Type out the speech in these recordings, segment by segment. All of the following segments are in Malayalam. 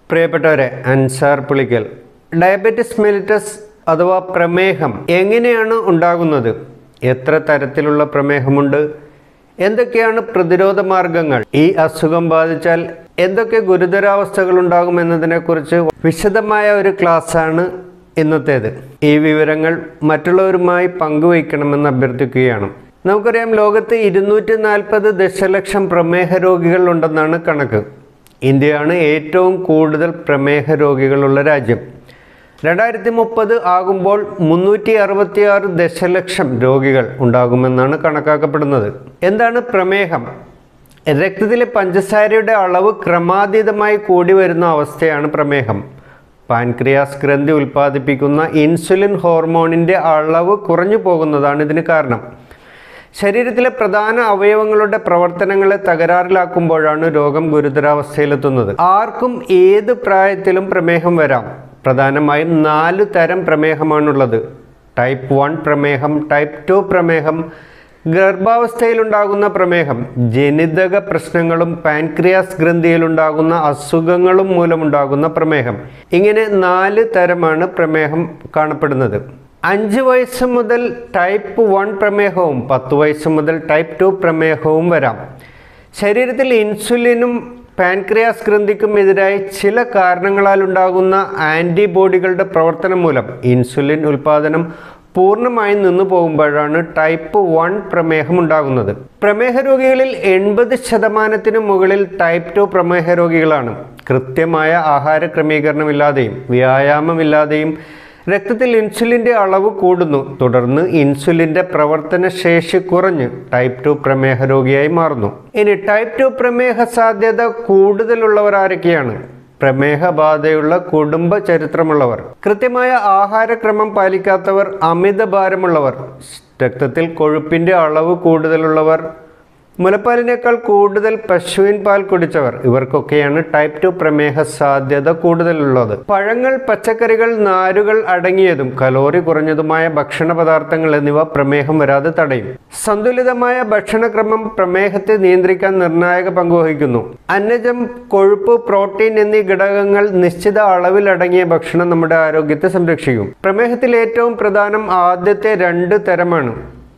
പ്രിയപ്പെട്ടവരെ അൻസാർ പുളിക്കൽ ഡയബറ്റിസ് മെലിറ്റസ് അഥവാ പ്രമേഹം എങ്ങനെയാണ് ഉണ്ടാകുന്നത് എത്ര തരത്തിലുള്ള പ്രമേഹമുണ്ട് എന്തൊക്കെയാണ് പ്രതിരോധ മാർഗങ്ങൾ ഈ അസുഖം ബാധിച്ചാൽ എന്തൊക്കെ ഗുരുതരാവസ്ഥകൾ ഉണ്ടാകുമെന്നതിനെക്കുറിച്ച് വിശദമായ ഒരു ക്ലാസ്സാണ് ഇന്നത്തേത് ഈ വിവരങ്ങൾ മറ്റുള്ളവരുമായി പങ്കുവയ്ക്കണമെന്ന് അഭ്യർത്ഥിക്കുകയാണ് നമുക്കറിയാം ലോകത്ത് ഇരുന്നൂറ്റി നാൽപ്പത് ദശലക്ഷം പ്രമേഹ രോഗികൾ ഉണ്ടെന്നാണ് കണക്ക് ഇന്ത്യയാണ് ഏറ്റവും കൂടുതൽ പ്രമേഹ രോഗികളുള്ള രാജ്യം രണ്ടായിരത്തി മുപ്പത് ആകുമ്പോൾ മുന്നൂറ്റി അറുപത്തിയാറ് ദശലക്ഷം രോഗികൾ ഉണ്ടാകുമെന്നാണ് കണക്കാക്കപ്പെടുന്നത് എന്താണ് പ്രമേഹം രക്തത്തിലെ പഞ്ചസാരയുടെ അളവ് ക്രമാതീതമായി കൂടി വരുന്ന അവസ്ഥയാണ് പ്രമേഹം പാൻക്രിയാസ് ഗ്രന്ഥി ഉൽപ്പാദിപ്പിക്കുന്ന ഇൻസുലിൻ ഹോർമോണിൻ്റെ അളവ് കുറഞ്ഞു പോകുന്നതാണ് ഇതിന് കാരണം ശരീരത്തിലെ പ്രധാന അവയവങ്ങളുടെ പ്രവർത്തനങ്ങളെ തകരാറിലാക്കുമ്പോഴാണ് രോഗം ഗുരുതരാവസ്ഥയിലെത്തുന്നത് ആർക്കും ഏത് പ്രായത്തിലും പ്രമേഹം വരാം പ്രധാനമായും നാല് തരം പ്രമേഹമാണുള്ളത് ടൈപ്പ് വൺ പ്രമേഹം ടൈപ്പ് ടു പ്രമേഹം ഗർഭാവസ്ഥയിലുണ്ടാകുന്ന പ്രമേഹം ജനിതക പ്രശ്നങ്ങളും പാൻക്രിയാസ് ഗ്രന്ഥിയിലുണ്ടാകുന്ന അസുഖങ്ങളും മൂലമുണ്ടാകുന്ന പ്രമേഹം ഇങ്ങനെ നാല് തരമാണ് പ്രമേഹം കാണപ്പെടുന്നത് അഞ്ച് വയസ്സ് മുതൽ ടൈപ്പ് വൺ പ്രമേഹവും പത്ത് വയസ്സ് മുതൽ ടൈപ്പ് ടു പ്രമേഹവും വരാം ശരീരത്തിൽ ഇൻസുലിനും പാൻക്രിയാസ് ഗ്രന്ഥിക്കും എതിരായി ചില കാരണങ്ങളാൽ ഉണ്ടാകുന്ന ആൻറ്റിബോഡികളുടെ പ്രവർത്തനം മൂലം ഇൻസുലിൻ ഉൽപ്പാദനം പൂർണ്ണമായും നിന്നു പോകുമ്പോഴാണ് ടൈപ്പ് വൺ പ്രമേഹം ഉണ്ടാകുന്നത് പ്രമേഹ രോഗികളിൽ എൺപത് ശതമാനത്തിനു മുകളിൽ ടൈപ്പ് ടു പ്രമേഹ രോഗികളാണ് കൃത്യമായ ആഹാര ക്രമീകരണമില്ലാതെയും വ്യായാമമില്ലാതെയും രക്തത്തിൽ ഇൻസുലിൻ്റെ അളവ് കൂടുന്നു തുടർന്ന് ഇൻസുലിൻ്റെ പ്രവർത്തന ശേഷി കുറഞ്ഞ് ടൈപ്പ് ടു പ്രമേഹ രോഗിയായി മാറുന്നു ഇനി ടൈപ്പ് ടു പ്രമേഹ സാധ്യത കൂടുതലുള്ളവർ ആരൊക്കെയാണ് പ്രമേഹബാധയുള്ള കുടുംബ ചരിത്രമുള്ളവർ കൃത്യമായ ആഹാരക്രമം പാലിക്കാത്തവർ അമിതഭാരമുള്ളവർ രക്തത്തിൽ കൊഴുപ്പിൻ്റെ അളവ് കൂടുതലുള്ളവർ മുലപ്പാലിനേക്കാൾ കൂടുതൽ പശുവിൻ പാൽ കുടിച്ചവർ ഇവർക്കൊക്കെയാണ് ടൈപ്പ് ടു പ്രമേഹ സാധ്യത കൂടുതലുള്ളത് പഴങ്ങൾ പച്ചക്കറികൾ നാരുകൾ അടങ്ങിയതും കലോറി കുറഞ്ഞതുമായ ഭക്ഷണ പദാർത്ഥങ്ങൾ എന്നിവ പ്രമേഹം വരാതെ തടയും സന്തുലിതമായ ഭക്ഷണക്രമം പ്രമേഹത്തെ നിയന്ത്രിക്കാൻ നിർണായക പങ്കുവഹിക്കുന്നു അന്നജം കൊഴുപ്പ് പ്രോട്ടീൻ എന്നീ ഘടകങ്ങൾ നിശ്ചിത അളവിൽ അടങ്ങിയ ഭക്ഷണം നമ്മുടെ ആരോഗ്യത്തെ സംരക്ഷിക്കും പ്രമേഹത്തിൽ ഏറ്റവും പ്രധാനം ആദ്യത്തെ രണ്ട് തരമാണ്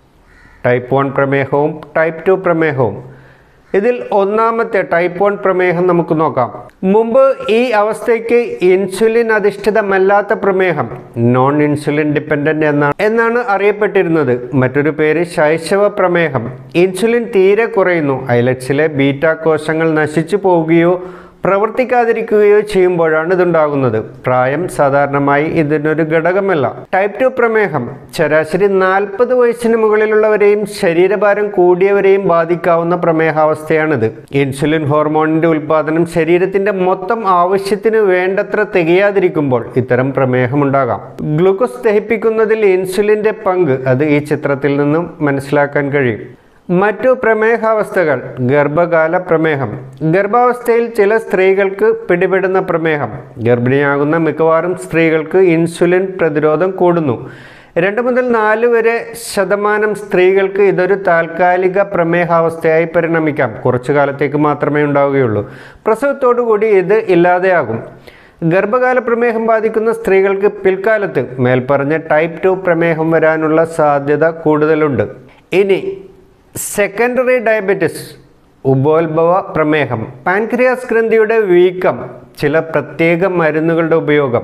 ടൈപ്പ് വൺ പ്രമേഹവും ടൈപ്പ് ടു പ്രമേഹവും ഇതിൽ ഒന്നാമത്തെ ടൈപ്പ് വൺ പ്രമേഹം നമുക്ക് നോക്കാം മുമ്പ് ഈ അവസ്ഥയ്ക്ക് ഇൻസുലിൻ അധിഷ്ഠിതമല്ലാത്ത പ്രമേഹം നോൺ ഇൻസുലിൻ ഡിപ്പെൻഡൻ്റ് എന്നാണ് എന്നാണ് അറിയപ്പെട്ടിരുന്നത് മറ്റൊരു പേര് ശൈശവ പ്രമേഹം ഇൻസുലിൻ തീരെ കുറയുന്നു ഐലറ്റ്സിലെ ബീറ്റ കോശങ്ങൾ നശിച്ചു പോവുകയോ പ്രവർത്തിക്കാതിരിക്കുകയോ ചെയ്യുമ്പോഴാണ് ഇതുണ്ടാകുന്നത് പ്രായം സാധാരണമായി ഇതിനൊരു ഘടകമല്ല ടൈപ്പ് ടു പ്രമേഹം ശരാശരി നാൽപ്പത് വയസ്സിന് മുകളിലുള്ളവരെയും ശരീരഭാരം കൂടിയവരെയും ബാധിക്കാവുന്ന പ്രമേഹാവസ്ഥയാണിത് ഇൻസുലിൻ ഹോർമോണിന്റെ ഉൽപ്പാദനം ശരീരത്തിന്റെ മൊത്തം ആവശ്യത്തിന് വേണ്ടത്ര തികയാതിരിക്കുമ്പോൾ ഇത്തരം പ്രമേഹമുണ്ടാകാം ഗ്ലൂക്കോസ് ദഹിപ്പിക്കുന്നതിൽ ഇൻസുലിന്റെ പങ്ക് അത് ഈ ചിത്രത്തിൽ നിന്നും മനസ്സിലാക്കാൻ കഴിയും മറ്റു പ്രമേഹാവസ്ഥകൾ ഗർഭകാല പ്രമേഹം ഗർഭാവസ്ഥയിൽ ചില സ്ത്രീകൾക്ക് പിടിപെടുന്ന പ്രമേഹം ഗർഭിണിയാകുന്ന മിക്കവാറും സ്ത്രീകൾക്ക് ഇൻസുലിൻ പ്രതിരോധം കൂടുന്നു രണ്ട് മുതൽ നാല് വരെ ശതമാനം സ്ത്രീകൾക്ക് ഇതൊരു താൽക്കാലിക പ്രമേഹാവസ്ഥയായി പരിണമിക്കാം കുറച്ചു കാലത്തേക്ക് മാത്രമേ ഉണ്ടാവുകയുള്ളൂ പ്രസവത്തോടു കൂടി ഇത് ഇല്ലാതെയാകും ഗർഭകാല പ്രമേഹം ബാധിക്കുന്ന സ്ത്രീകൾക്ക് പിൽക്കാലത്ത് മേൽപ്പറഞ്ഞ ടൈപ്പ് ടു പ്രമേഹം വരാനുള്ള സാധ്യത കൂടുതലുണ്ട് ഇനി സെക്കൻഡറി ഡയബറ്റിസ് ഉപോത്ഭവ പ്രമേഹം പാൻക്രിയാസ് ഗ്രന്ഥിയുടെ വീക്കം ചില പ്രത്യേക മരുന്നുകളുടെ ഉപയോഗം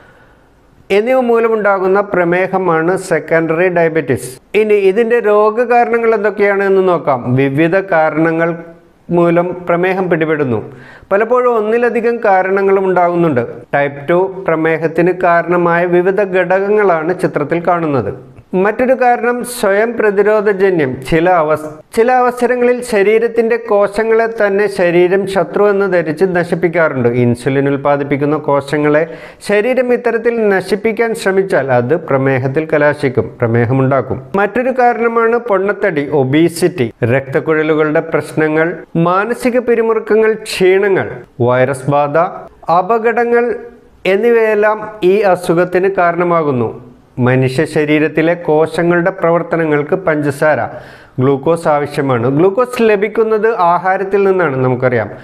എന്നിവ മൂലമുണ്ടാകുന്ന പ്രമേഹമാണ് സെക്കൻഡറി ഡയബറ്റിസ് ഇനി ഇതിൻ്റെ രോഗകാരണങ്ങൾ എന്തൊക്കെയാണ് എന്ന് നോക്കാം വിവിധ കാരണങ്ങൾ മൂലം പ്രമേഹം പിടിപെടുന്നു പലപ്പോഴും ഒന്നിലധികം കാരണങ്ങളും ഉണ്ടാകുന്നുണ്ട് ടൈപ്പ് ടു പ്രമേഹത്തിന് കാരണമായ വിവിധ ഘടകങ്ങളാണ് ചിത്രത്തിൽ കാണുന്നത് മറ്റൊരു കാരണം സ്വയം പ്രതിരോധജന്യം ചില അവസ് ചില അവസരങ്ങളിൽ ശരീരത്തിന്റെ കോശങ്ങളെ തന്നെ ശരീരം ശത്രു എന്ന് ധരിച്ച് നശിപ്പിക്കാറുണ്ട് ഇൻസുലിൻ ഉൽപ്പാദിപ്പിക്കുന്ന കോശങ്ങളെ ശരീരം ഇത്തരത്തിൽ നശിപ്പിക്കാൻ ശ്രമിച്ചാൽ അത് പ്രമേഹത്തിൽ കലാശിക്കും പ്രമേഹമുണ്ടാക്കും മറ്റൊരു കാരണമാണ് പൊണ്ണത്തടി ഒബീസിറ്റി രക്തക്കുഴലുകളുടെ പ്രശ്നങ്ങൾ മാനസിക പിരിമുറുക്കങ്ങൾ ക്ഷീണങ്ങൾ വൈറസ് ബാധ അപകടങ്ങൾ എന്നിവയെല്ലാം ഈ അസുഖത്തിന് കാരണമാകുന്നു മനുഷ്യ ശരീരത്തിലെ കോശങ്ങളുടെ പ്രവർത്തനങ്ങൾക്ക് പഞ്ചസാര ഗ്ലൂക്കോസ് ആവശ്യമാണ് ഗ്ലൂക്കോസ് ലഭിക്കുന്നത് ആഹാരത്തിൽ നിന്നാണ് നമുക്കറിയാം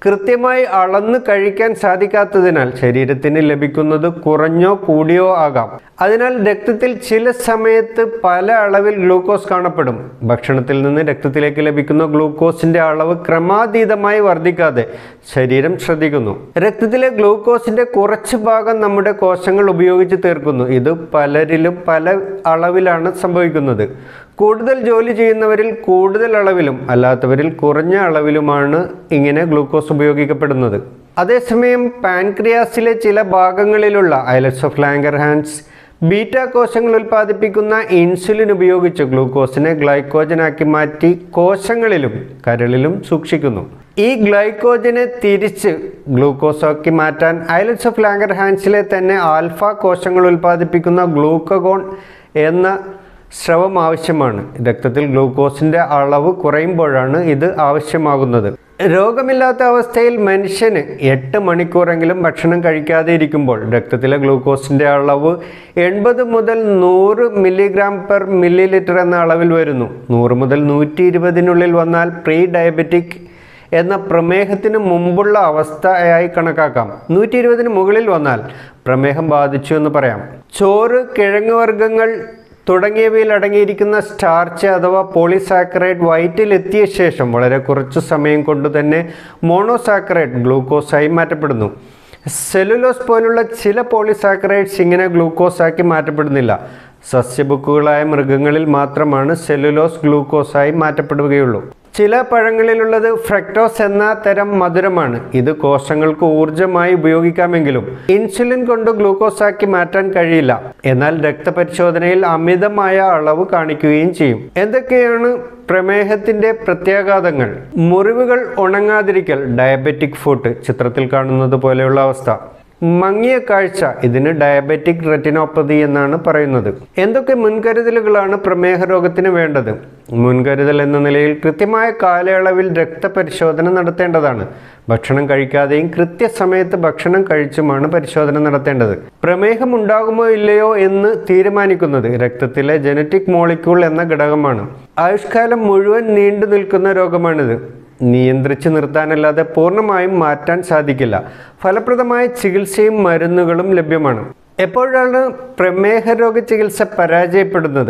കൃത്യമായി അളന്ന് കഴിക്കാൻ സാധിക്കാത്തതിനാൽ ശരീരത്തിന് ലഭിക്കുന്നത് കുറഞ്ഞോ കൂടിയോ ആകാം അതിനാൽ രക്തത്തിൽ ചില സമയത്ത് പല അളവിൽ ഗ്ലൂക്കോസ് കാണപ്പെടും ഭക്ഷണത്തിൽ നിന്ന് രക്തത്തിലേക്ക് ലഭിക്കുന്ന ഗ്ലൂക്കോസിന്റെ അളവ് ക്രമാതീതമായി വർദ്ധിക്കാതെ ശരീരം ശ്രദ്ധിക്കുന്നു രക്തത്തിലെ ഗ്ലൂക്കോസിന്റെ കുറച്ച് ഭാഗം നമ്മുടെ കോശങ്ങൾ ഉപയോഗിച്ച് തീർക്കുന്നു ഇത് പലരിലും പല അളവിലാണ് സംഭവിക്കുന്നത് കൂടുതൽ ജോലി ചെയ്യുന്നവരിൽ കൂടുതൽ അളവിലും അല്ലാത്തവരിൽ കുറഞ്ഞ അളവിലുമാണ് ഇങ്ങനെ ഗ്ലൂക്കോസ് ഉപയോഗിക്കപ്പെടുന്നത് അതേസമയം പാൻക്രിയാസിലെ ചില ഭാഗങ്ങളിലുള്ള ഐലറ്റ്സ് ഓഫ് ലാങ്കർഹാൻസ് ബീറ്റ കോശങ്ങൾ ഉൽപ്പാദിപ്പിക്കുന്ന ഇൻസുലിൻ ഉപയോഗിച്ച് ഗ്ലൂക്കോസിനെ ഗ്ലൈക്കോജനാക്കി മാറ്റി കോശങ്ങളിലും കരളിലും സൂക്ഷിക്കുന്നു ഈ ഗ്ലൈക്കോജനെ തിരിച്ച് ഗ്ലൂക്കോസാക്കി മാറ്റാൻ ഐലറ്റ്സ് ഓഫ് ലാങ്കർഹാൻസിലെ തന്നെ ആൽഫ കോശങ്ങൾ ഉൽപ്പാദിപ്പിക്കുന്ന ഗ്ലൂക്കഗോൺ എന്ന സ്രവം ആവശ്യമാണ് രക്തത്തിൽ ഗ്ലൂക്കോസിന്റെ അളവ് കുറയുമ്പോഴാണ് ഇത് ആവശ്യമാകുന്നത് രോഗമില്ലാത്ത അവസ്ഥയിൽ മനുഷ്യന് എട്ട് മണിക്കൂറെങ്കിലും ഭക്ഷണം കഴിക്കാതെ ഇരിക്കുമ്പോൾ രക്തത്തിലെ ഗ്ലൂക്കോസിന്റെ അളവ് എൺപത് മുതൽ നൂറ് മില്ലിഗ്രാം പെർ മില്ലി ലിറ്റർ എന്ന അളവിൽ വരുന്നു നൂറ് മുതൽ നൂറ്റി ഇരുപതിനുള്ളിൽ വന്നാൽ പ്രീ ഡയബറ്റിക് എന്ന പ്രമേഹത്തിന് മുമ്പുള്ള അവസ്ഥയായി കണക്കാക്കാം നൂറ്റി ഇരുപതിന് മുകളിൽ വന്നാൽ പ്രമേഹം ബാധിച്ചു എന്ന് പറയാം ചോറ് കിഴങ്ങ് വർഗ്ഗങ്ങൾ തുടങ്ങിയവയിൽ അടങ്ങിയിരിക്കുന്ന സ്റ്റാർച്ച് അഥവാ പോളിസാക്കറൈഡ് വയറ്റിൽ എത്തിയ ശേഷം വളരെ കുറച്ചു സമയം കൊണ്ട് തന്നെ മോണോസാക്കറൈഡ് ഗ്ലൂക്കോസായി മാറ്റപ്പെടുന്നു സെല്ലുലോസ് പോലുള്ള ചില പോളിസാക്കറൈഡ്സ് ഇങ്ങനെ ഗ്ലൂക്കോസാക്കി മാറ്റപ്പെടുന്നില്ല സസ്യബുക്കുകളായ മൃഗങ്ങളിൽ മാത്രമാണ് സെല്ലുലോസ് ഗ്ലൂക്കോസായി മാറ്റപ്പെടുകയുള്ളൂ ചില പഴങ്ങളിലുള്ളത് ഫ്രക്ടോസ് എന്ന തരം മധുരമാണ് ഇത് കോശങ്ങൾക്ക് ഊർജമായി ഉപയോഗിക്കാമെങ്കിലും ഇൻസുലിൻ കൊണ്ട് ഗ്ലൂക്കോസാക്കി മാറ്റാൻ കഴിയില്ല എന്നാൽ രക്തപരിശോധനയിൽ അമിതമായ അളവ് കാണിക്കുകയും ചെയ്യും എന്തൊക്കെയാണ് പ്രമേഹത്തിന്റെ പ്രത്യാഘാതങ്ങൾ മുറിവുകൾ ഉണങ്ങാതിരിക്കൽ ഡയബറ്റിക് ഫുഡ് ചിത്രത്തിൽ കാണുന്നത് പോലെയുള്ള അവസ്ഥ മങ്ങിയ കാഴ്ച ഇതിന് ഡയബറ്റിക് റെറ്റിനോപ്പതി എന്നാണ് പറയുന്നത് എന്തൊക്കെ മുൻകരുതലുകളാണ് പ്രമേഹ രോഗത്തിന് വേണ്ടത് മുൻകരുതൽ എന്ന നിലയിൽ കൃത്യമായ കാലയളവിൽ രക്തപരിശോധന നടത്തേണ്ടതാണ് ഭക്ഷണം കഴിക്കാതെയും കൃത്യസമയത്ത് ഭക്ഷണം കഴിച്ചുമാണ് പരിശോധന നടത്തേണ്ടത് പ്രമേഹം ഉണ്ടാകുമോ ഇല്ലയോ എന്ന് തീരുമാനിക്കുന്നത് രക്തത്തിലെ ജനറ്റിക് മോളിക്യൂൾ എന്ന ഘടകമാണ് ആയുഷ്കാലം മുഴുവൻ നീണ്ടു നിൽക്കുന്ന രോഗമാണിത് നിയന്ത്രിച്ച് നിർത്താനല്ലാതെ പൂർണ്ണമായും മാറ്റാൻ സാധിക്കില്ല ഫലപ്രദമായ ചികിത്സയും മരുന്നുകളും ലഭ്യമാണ് എപ്പോഴാണ് പ്രമേഹ രോഗ ചികിത്സ പരാജയപ്പെടുന്നത്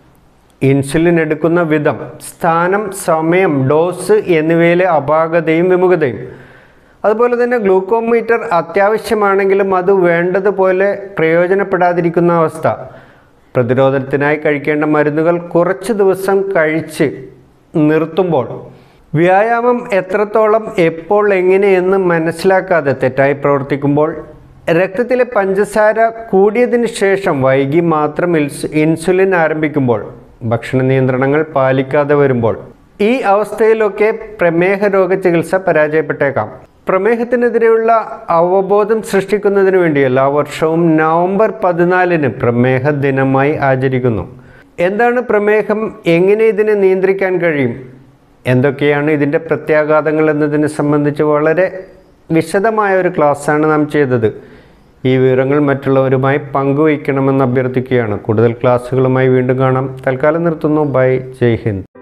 ഇൻസുലിൻ എടുക്കുന്ന വിധം സ്ഥാനം സമയം ഡോസ് എന്നിവയിലെ അപാകതയും വിമുഖതയും അതുപോലെ തന്നെ ഗ്ലൂക്കോമീറ്റർ അത്യാവശ്യമാണെങ്കിലും അത് വേണ്ടതുപോലെ പ്രയോജനപ്പെടാതിരിക്കുന്ന അവസ്ഥ പ്രതിരോധത്തിനായി കഴിക്കേണ്ട മരുന്നുകൾ കുറച്ച് ദിവസം കഴിച്ച് നിർത്തുമ്പോൾ വ്യായാമം എത്രത്തോളം എപ്പോൾ എങ്ങനെയെന്ന് മനസ്സിലാക്കാതെ തെറ്റായി പ്രവർത്തിക്കുമ്പോൾ രക്തത്തിലെ പഞ്ചസാര കൂടിയതിന് ശേഷം വൈകി മാത്രം ഇൻസ് ഇൻസുലിൻ ആരംഭിക്കുമ്പോൾ ഭക്ഷണ നിയന്ത്രണങ്ങൾ പാലിക്കാതെ വരുമ്പോൾ ഈ അവസ്ഥയിലൊക്കെ പ്രമേഹ രോഗ ചികിത്സ പരാജയപ്പെട്ടേക്കാം പ്രമേഹത്തിനെതിരെയുള്ള അവബോധം സൃഷ്ടിക്കുന്നതിന് വേണ്ടി എല്ലാ വർഷവും നവംബർ പതിനാലിന് പ്രമേഹ ദിനമായി ആചരിക്കുന്നു എന്താണ് പ്രമേഹം എങ്ങനെ ഇതിനെ നിയന്ത്രിക്കാൻ കഴിയും എന്തൊക്കെയാണ് ഇതിൻ്റെ പ്രത്യാഘാതങ്ങൾ എന്നതിനെ സംബന്ധിച്ച് വളരെ വിശദമായ ഒരു ക്ലാസ്സാണ് നാം ചെയ്തത് ഈ വിവരങ്ങൾ മറ്റുള്ളവരുമായി പങ്കുവയ്ക്കണമെന്ന് അഭ്യർത്ഥിക്കുകയാണ് കൂടുതൽ ക്ലാസ്സുകളുമായി വീണ്ടും കാണാം തൽക്കാലം നിർത്തുന്നു ബൈ ജയ് ഹിന്ദ്